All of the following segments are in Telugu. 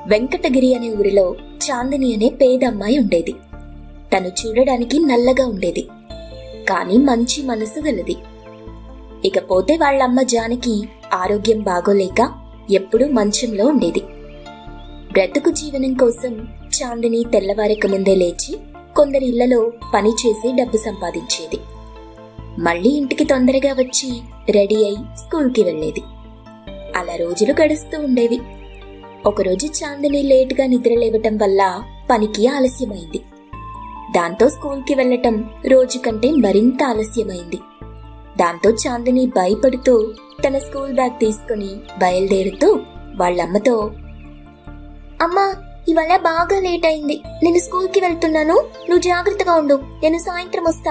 వెంకటగిరి అనే ఊరిలో చాందిని అనే పేద అమ్మాయి ఉండేది తను చూడడానికి నల్లగా ఉండేది కానీ మంచి మనసు గలది ఇకపోతే వాళ్ళమ్మ జానకి ఆరోగ్యం బాగోలేక ఎప్పుడూ మంచంలో ఉండేది బ్రతుకు జీవనం కోసం చాందిని తెల్లవారక ముందే లేచి కొందరి ఇళ్లలో పని చేసి డబ్బు సంపాదించేది మళ్ళీ ఇంటికి తొందరగా వచ్చి రెడీ అయి స్కూల్కి వెళ్ళేది అలా రోజులు గడుస్తూ ఉండేవి ఒకరోజు చాందిని లేటుగా నిద్ర లేవటం వల్ల పనికి ఆలస్యమైంది దాంతో స్కూల్కి వెళ్ళటం రోజు కంటే మరింత ఆలస్యమైంది దాంతో చాందిని భయపడుతూ తన స్కూల్ బ్యాగ్ తీసుకుని బయలుదేరుతూ వాళ్ళమ్మతో అమ్మా ఇవాళ బాగా లేట్ అయింది నేను స్కూల్కి వెళ్తున్నాను నువ్వు జాగ్రత్తగా ఉండు నేను సాయంత్రం వస్తా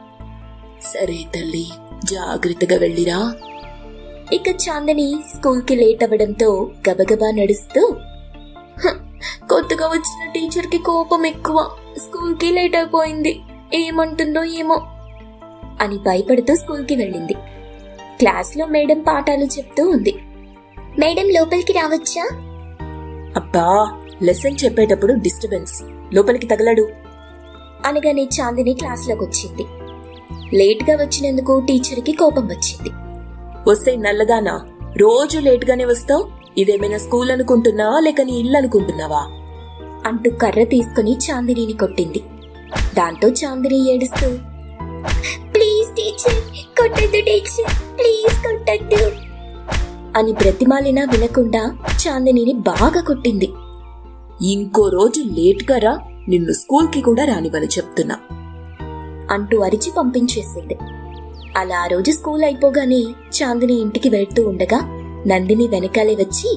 సరే తల్లి జాగ్రత్తగా వెళ్ళిరా ఇక చాందని స్కూల్కి లేట్ అవ్వడంతో గబగబా నడుస్తూ "హ, కొత్తగా వచ్చిన టీచర్కి కోపం ఎక్కువ స్కూల్కి లేట్ అయిపోయింది ఏమంటుందో ఏమో అని భయపడుతూ స్కూల్కి వెళ్ళింది క్లాస్లో మేడం పాఠాలు చెప్తూ ఉంది మేడం లోపలికి రావచ్చా అబ్బా లెసన్ చెప్పేటప్పుడు డిస్టర్బెన్స్ లోపలికి తగలడు అనగానే చాందిని క్లాస్లోకి వచ్చింది లేట్గా వచ్చినందుకు టీచర్కి కోపం వచ్చింది వస్తే నల్లదానా రోజు లేట్గానే వస్తావు ఇదేమైనా స్కూల్ అనుకుంటున్నావా లేక నీ ఇల్లు అనుకుంటున్నావా అంటూ కర్ర తీసుకుని చాందినిని కొట్టింది దాంతో చాందిని ఏడుస్తూ ప్లీజ్ టీచర్ కొట్టద్దు టీచర్ ప్లీజ్ కొట్టద్దు అని బ్రతిమాలినా వినకుండా చాందినిని బాగా కొట్టింది ఇంకో రోజు లేట్గా రా నిన్ను స్కూల్కి కూడా రానివని చెప్తున్నా అంటూ అరిచి పంపించేసింది అలా ఆ రోజు స్కూల్ అయిపోగానే చాందిని ఇంటికి వెళ్తూ ఉండగా నందిని వెనకాలే వచ్చి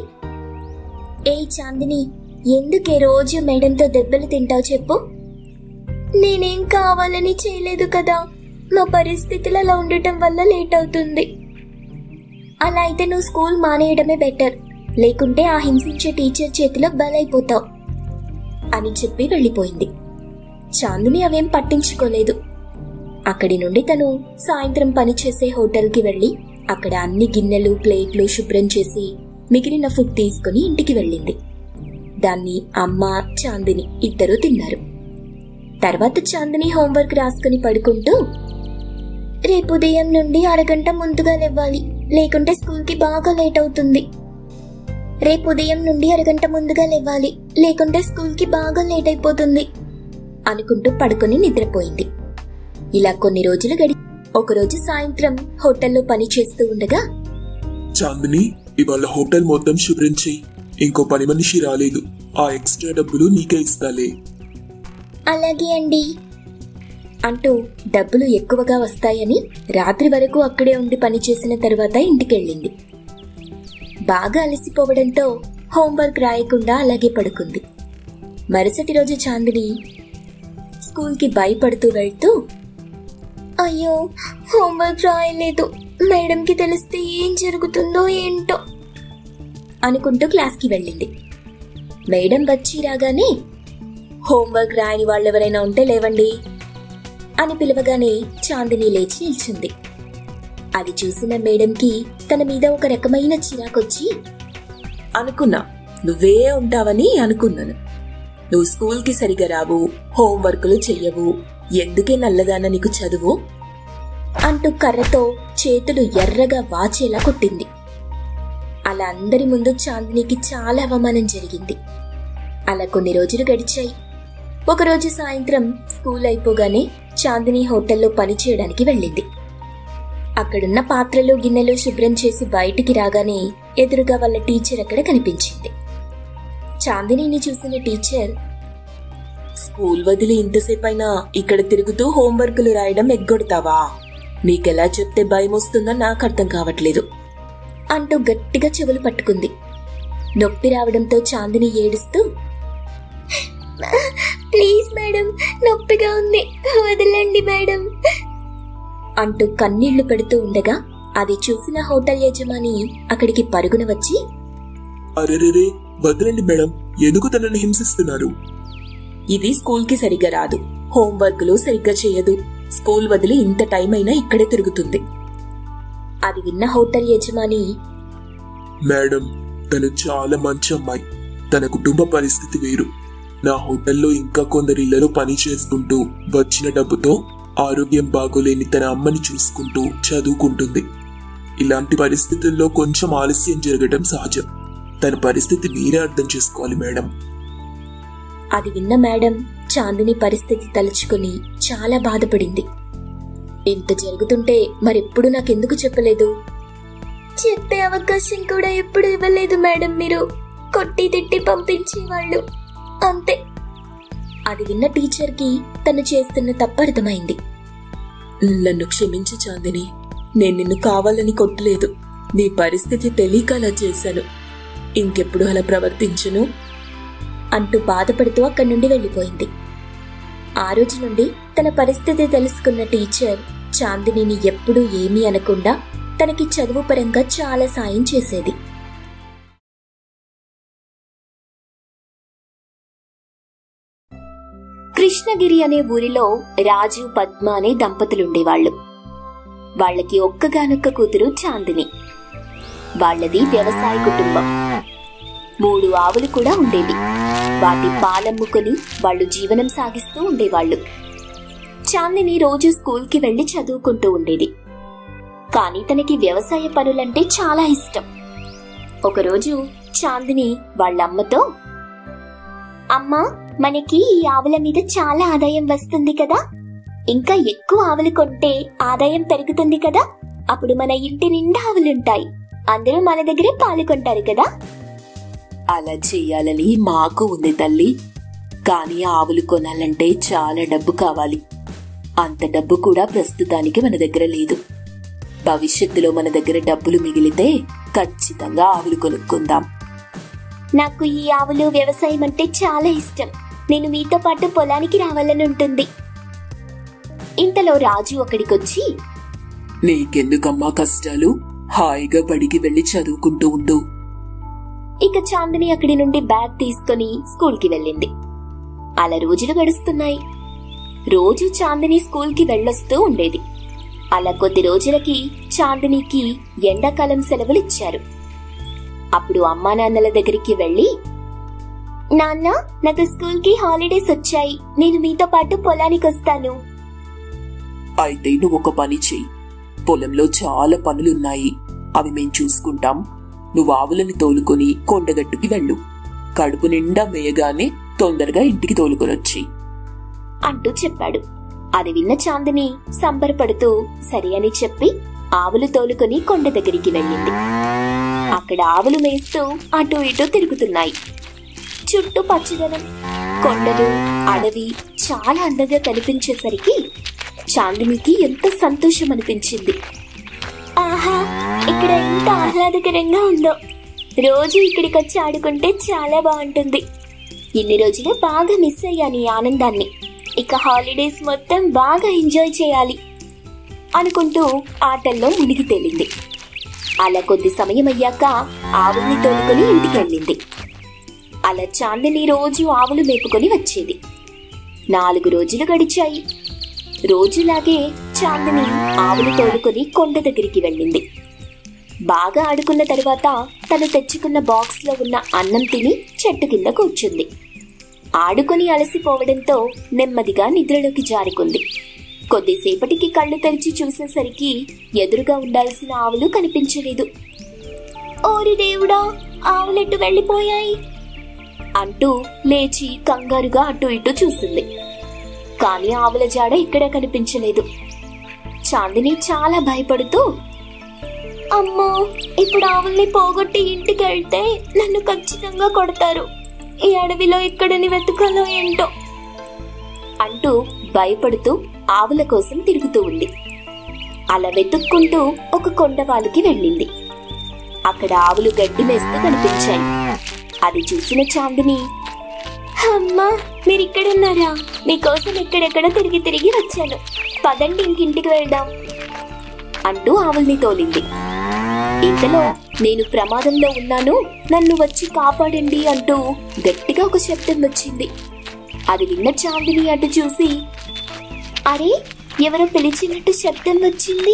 ఏ చాందిని ఎందుకే రోజు మేడంతో దెబ్బలు తింటావు చెప్పు నేనేం కావాలని చేయలేదు కదా మా పరిస్థితులు అలా ఉండటం వల్ల లేట్ అవుతుంది అలా అయితే నువ్వు స్కూల్ మానేయడమే బెటర్ లేకుంటే ఆ హింసించే టీచర్ చేతిలో బలైపోతావు అని చెప్పి వెళ్ళిపోయింది చాందిని అవేం పట్టించుకోలేదు అక్కడి నుండి తను సాయంత్రం పనిచేసే హోటల్కి వెళ్ళి అక్కడ అన్ని గిన్నెలు ప్లేట్లు శుభ్రం చేసి మిగిలిన ఫుడ్ తీసుకుని ఇంటికి వెళ్ళింది దాన్ని అమ్మ చాందిని ఇద్దరూ తిన్నారు తర్వాత చాందిని హోంవర్క్ రాసుకుని పడుకుంటూ రేపు ఉదయం నుండి అరగంట ముందుగా లేవాలి లేకుంటే స్కూల్కి బాగా లేట్ అవుతుంది రేపు ఉదయం నుండి అరగంట ముందుగా లేవాలి లేకుంటే స్కూల్కి బాగా లేట్ అయిపోతుంది అనుకుంటూ పడుకొని నిద్రపోయింది ఇలా కొన్ని రోజులు గడి ఒకరోజు సాయంత్రం హోటల్లో పని చేస్తూ ఉండగా చాందిని ఇవాళ హోటల్ మొత్తం శుభ్రం చెయ్యి ఇంకో పని మనిషి రాలేదు ఆ ఎక్స్ట్రా డబ్బులు నీకే ఇస్తాలే అలాగే అండి అంటూ డబ్బులు ఎక్కువగా వస్తాయని రాత్రి వరకు అక్కడే ఉండి పనిచేసిన తర్వాత ఇంటికెళ్ళింది బాగా అలసిపోవడంతో హోంవర్క్ రాయకుండా అలాగే పడుకుంది మరుసటి రోజు చాందిని స్కూల్కి భయపడుతూ వెళ్తూ అయ్యో హోంవర్క్ రాయలేదు మేడంకి తెలిస్తే ఏం జరుగుతుందో ఏంటో అనుకుంటూ క్లాస్కి వెళ్ళింది మేడం వచ్చి రాగానే హోంవర్క్ రాయని వాళ్ళెవరైనా ఉంటే లేవండి అని పిలవగానే చాందిని లేచి నిల్చుంది అది చూసిన మేడంకి తన మీద ఒక రకమైన చిరాకొచ్చి అనుకున్నా నువ్వే ఉంటావని అనుకున్నాను నువ్వు స్కూల్కి సరిగా రావు హోంవర్కులు చెయ్యవు ఎందుకే నల్లదాన నీకు చదువు అంటూ కర్రతో చేతులు ఎర్రగా వాచేలా కొట్టింది అలా అందరి ముందు చాందినికి చాలా అవమానం జరిగింది అలా కొన్ని రోజులు గడిచాయి ఒకరోజు సాయంత్రం స్కూల్ అయిపోగానే చాందిని హోటల్లో పని చేయడానికి వెళ్ళింది అక్కడున్న పాత్రలు గిన్నెలు శుభ్రం చేసి బయటికి రాగానే ఎదురుగా వాళ్ళ టీచర్ అక్కడ కనిపించింది చాందినిని చూసిన టీచర్ స్కూల్ వదిలి ఇంతసేపైనా ఇక్కడ తిరుగుతూ హోంవర్కులు రాయడం ఎగ్గొడతావా నీకెలా చెప్తే భయం వస్తుందో నాకు అర్థం కావట్లేదు అంటూ గట్టిగా చెవులు పట్టుకుంది నొప్పి రావడంతో చాందిని ఏడుస్తూ ప్లీజ్ మేడం నొప్పిగా ఉంది వదలండి మేడం అంటూ కన్నీళ్లు పెడుతూ ఉండగా అది చూసిన హోటల్ యజమాని అక్కడికి పరుగున వచ్చి అరెరెరే వదలండి మేడం ఎందుకు తనని హింసిస్తున్నారు ఇది స్కూల్కి సరిగ్గా రాదు హోంవర్క్లు సరిగ్గా చేయదు స్కూల్ వదిలి ఇంత టైం అయినా ఇక్కడే తిరుగుతుంది అది విన్న హోటల్ యజమాని మేడం తను చాలా మంచి అమ్మాయి తన కుటుంబ పరిస్థితి వేరు నా హోటల్లో ఇంకా కొందరి ఇళ్లలో పని చేసుకుంటూ వచ్చిన డబ్బుతో ఆరోగ్యం బాగోలేని తన అమ్మని చూసుకుంటూ చదువుకుంటుంది ఇలాంటి పరిస్థితుల్లో కొంచెం ఆలస్యం జరగడం సహజం తన పరిస్థితి మీరే అర్థం చేసుకోవాలి మేడం అది విన్న మేడం చాందిని పరిస్థితి తలుచుకుని చాలా బాధపడింది ఇంత జరుగుతుంటే మరెప్పుడు నాకెందుకు చెప్పలేదు చెప్పే అవకాశం కూడా ఎప్పుడు ఇవ్వలేదు మేడం మీరు కొట్టి తిట్టి పంపించేవాళ్ళు అంతే అది విన్న టీచర్కి తను చేస్తున్న తప్పు అర్థమైంది నన్ను క్షమించు చాందిని నేను నిన్ను కావాలని కొట్టలేదు నీ పరిస్థితి తెలియక అలా చేశాను ఇంకెప్పుడు అలా ప్రవర్తించను అంటూ బాధపడుతూ అక్కడి నుండి వెళ్ళిపోయింది ఆ రోజు నుండి తన పరిస్థితి తెలుసుకున్న టీచర్ చాందినిని ఎప్పుడూ ఏమీ అనకుండా తనకి చదువు పరంగా చాలా సాయం చేసేది కృష్ణగిరి అనే ఊరిలో రాజు పద్మ అనే దంపతులుండేవాళ్లు వాళ్ళకి ఒక్కగానొక్క కూతురు చాందిని వాళ్ళది వ్యవసాయ కుటుంబం మూడు ఆవులు కూడా ఉండేవి వాటి పాలమ్ముకొని వాళ్ళు జీవనం సాగిస్తూ ఉండేవాళ్ళు చాందిని రోజు స్కూల్కి వెళ్లి చదువుకుంటూ ఉండేది కానీ తనకి వ్యవసాయ పనులంటే చాలా ఇష్టం ఒకరోజు చాందిని వాళ్ళమ్మతో అమ్మా మనకి ఈ ఆవుల మీద చాలా ఆదాయం వస్తుంది కదా ఇంకా ఎక్కువ ఆవులు కొంటే ఆదాయం పెరుగుతుంది కదా అప్పుడు మన ఇంటి నిండా ఆవులుంటాయి అందరూ మన దగ్గరే పాలు కొంటారు కదా అలా చెయ్యాలని మాకు ఉంది తల్లి కానీ ఆవులు కొనాలంటే చాలా డబ్బు కావాలి అంత డబ్బు కూడా ప్రస్తుతానికి మన దగ్గర లేదు భవిష్యత్తులో మన దగ్గర డబ్బులు మిగిలితే ఖచ్చితంగా ఆవులు కొనుక్కుందాం నాకు ఈ ఆవులు వ్యవసాయం అంటే చాలా ఇష్టం నేను మీతో పాటు పొలానికి రావాలని ఉంటుంది ఇంతలో రాజు అక్కడికొచ్చి నీకెందుకమ్మా కష్టాలు హాయిగా బడికి వెళ్లి చదువుకుంటూ ఉండు ఇక చాందిని అక్కడి నుండి బ్యాగ్ తీసుకుని స్కూల్కి వెళ్ళింది అలా రోజులు గడుస్తున్నాయి రోజు చాందిని స్కూల్కి వెళ్ళొస్తూ ఉండేది అలా కొద్ది రోజులకి చాందినికి ఎండాకాలం సెలవులు ఇచ్చారు అప్పుడు అమ్మా నాన్నల దగ్గరికి వెళ్ళి నాన్న నాకు స్కూల్కి హాలిడేస్ వచ్చాయి నేను మీతో పాటు పొలానికి వస్తాను అయితే నువ్వు ఒక పని చెయ్యి పొలంలో చాలా పనులున్నాయి అవి మేం చూసుకుంటాం నువ్వు ఆవులని తోలుకొని కొండగట్టుకి వెళ్ళు కడుపు నిండా మేయగానే తొందరగా ఇంటికి తోలుకొనొచ్చి అంటూ చెప్పాడు అది విన్న చాందిని సంబరపడుతూ సరి అని చెప్పి ఆవులు తోలుకొని కొండ దగ్గరికి వెళ్ళింది అక్కడ ఆవులు మేస్తూ అటు ఇటు తిరుగుతున్నాయి చుట్టూ పచ్చదనం కొండలు అడవి చాలా అందంగా కనిపించేసరికి చాందినికి ఎంత సంతోషం అనిపించింది ఆహా ఇక్కడ ఎంత ఆహ్లాదకరంగా ఉందో రోజు ఇక్కడికి వచ్చి ఆడుకుంటే చాలా బాగుంటుంది ఇన్ని రోజులు బాగా మిస్ అయ్యాను ఈ ఆనందాన్ని ఇక హాలిడేస్ మొత్తం బాగా ఎంజాయ్ చేయాలి అనుకుంటూ ఆటల్లో మునిగి తేలింది అలా కొద్ది సమయం అయ్యాక ఆవుల్ని తోలుకొని ఇంటికి వెళ్ళింది అలా చాందిని రోజు ఆవులు మేపుకొని వచ్చేది నాలుగు రోజులు గడిచాయి రోజులాగే చాందిని ఆవులు తోలుకొని కొండ దగ్గరికి వెళ్ళింది బాగా ఆడుకున్న తరువాత తను తెచ్చుకున్న బాక్స్లో ఉన్న అన్నం తిని చెట్టు కింద కూర్చుంది ఆడుకొని అలసిపోవడంతో నెమ్మదిగా నిద్రలోకి జారుకుంది కొద్దిసేపటికి కళ్ళు తెరిచి చూసేసరికి ఎదురుగా ఉండాల్సిన ఆవులు కనిపించలేదు ఓరి దేవుడా ఆవులెట్టు వెళ్ళిపోయాయి అంటూ లేచి కంగారుగా అటు ఇటు చూసింది కానీ ఆవుల జాడ ఇక్కడ కనిపించలేదు చాందిని చాలా భయపడుతూ అమ్మో ఇప్పుడు ఆవుల్ని పోగొట్టి ఇంటికి వెళ్తే నన్ను ఖచ్చితంగా కొడతారు ఈ అడవిలో ఎక్కడని వెతుకాలో ఏంటో అంటూ భయపడుతూ ఆవుల కోసం తిరుగుతూ ఉంది అలా వెతుక్కుంటూ ఒక కొండవాలుకి వెళ్ళింది అక్కడ ఆవులు గడ్డి మేస్తూ కనిపించాయి అది చూసిన చాందిని అమ్మా మీరు ఇక్కడున్నారా మీకోసం ఎక్కడెక్కడ తిరిగి తిరిగి వచ్చాను పదండి ఇంకింటికి వెళ్దాం అంటూ ఆవుల్ని తోలింది ఇంతలో నేను ప్రమాదంలో ఉన్నాను నన్ను వచ్చి కాపాడండి అంటూ గట్టిగా ఒక శబ్దం వచ్చింది అది విన్న చాందిని అటు చూసి అరే ఎవరో పిలిచినట్టు శబ్దం వచ్చింది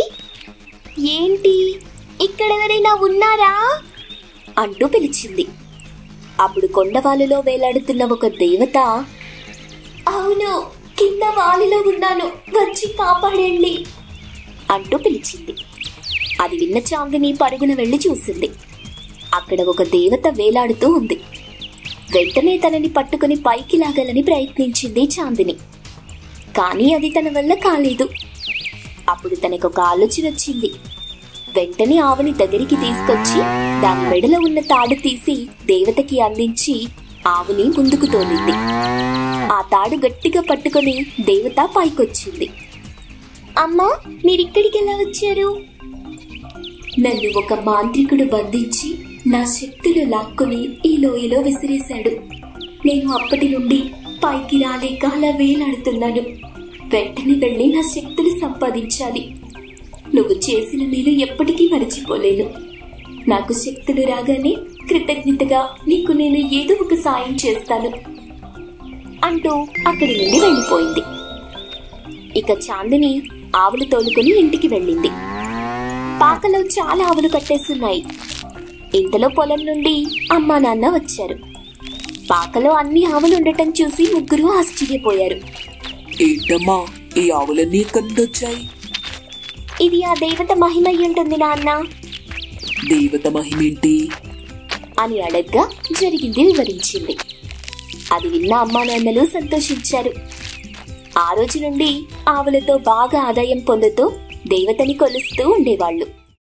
ఏంటి ఇక్కడెవరైనా ఉన్నారా అంటూ పిలిచింది అప్పుడు కొండవాలులో వేలాడుతున్న ఒక దేవత అవును కింద వాలిలో ఉన్నాను వచ్చి కాపాడండి అంటూ పిలిచింది అది విన్న చాందిని పరుగున వెళ్లి చూసింది అక్కడ ఒక దేవత వేలాడుతూ ఉంది వెంటనే తనని పట్టుకుని పైకి లాగాలని ప్రయత్నించింది చాందిని కానీ అది తన వల్ల కాలేదు అప్పుడు తనకు ఒక ఆలోచన వచ్చింది వెంటనే ఆవుని దగ్గరికి తీసుకొచ్చి దాని మెడలో ఉన్న తాడు తీసి దేవతకి అందించి ఆవుని ముందుకు తోలింది ఆ తాడు గట్టిగా పట్టుకొని దేవత పైకొచ్చింది అమ్మా మీరిక్కడికి ఎలా వచ్చారు నన్ను ఒక మాంత్రికుడు బంధించి నా శక్తులు లాక్కుని ఈ లోయలో విసిరేశాడు నేను అప్పటి నుండి పైకి రాలేక అలా వేలాడుతున్నాను వెంటనే వెళ్ళి నా శక్తులు సంపాదించాలి నువ్వు చేసిన మేలు ఎప్పటికీ మరచిపోలేను నాకు శక్తులు రాగానే కృతజ్ఞతగా నీకు నేను ఏదో ఒక సాయం చేస్తాను అంటూ అక్కడి నుండి వెళ్ళిపోయింది ఇక చాందిని ఆవులు తోలుకుని ఇంటికి వెళ్ళింది పాకలో చాలా ఆవులు కట్టేస్తున్నాయి ఇంతలో పొలం నుండి అమ్మా నాన్న వచ్చారు పాకలో అన్ని ఆవులు ఉండటం చూసి ముగ్గురు ఆశ్చర్యపోయారు ఏంటమ్మా ఈ ఆవులన్నీ ఎక్కడి నుండి వచ్చాయి ఇది ఆ దేవత మహిమయ్యి ఉంటుంది నాన్న దేవత మహిమేంటి అని అడగ్గా జరిగింది వివరించింది అది విన్న అమ్మా నాన్నలు సంతోషించారు ఆ రోజు నుండి ఆవులతో బాగా ఆదాయం పొందుతూ దేవతని కొలుస్తూ ఉండేవాళ్ళు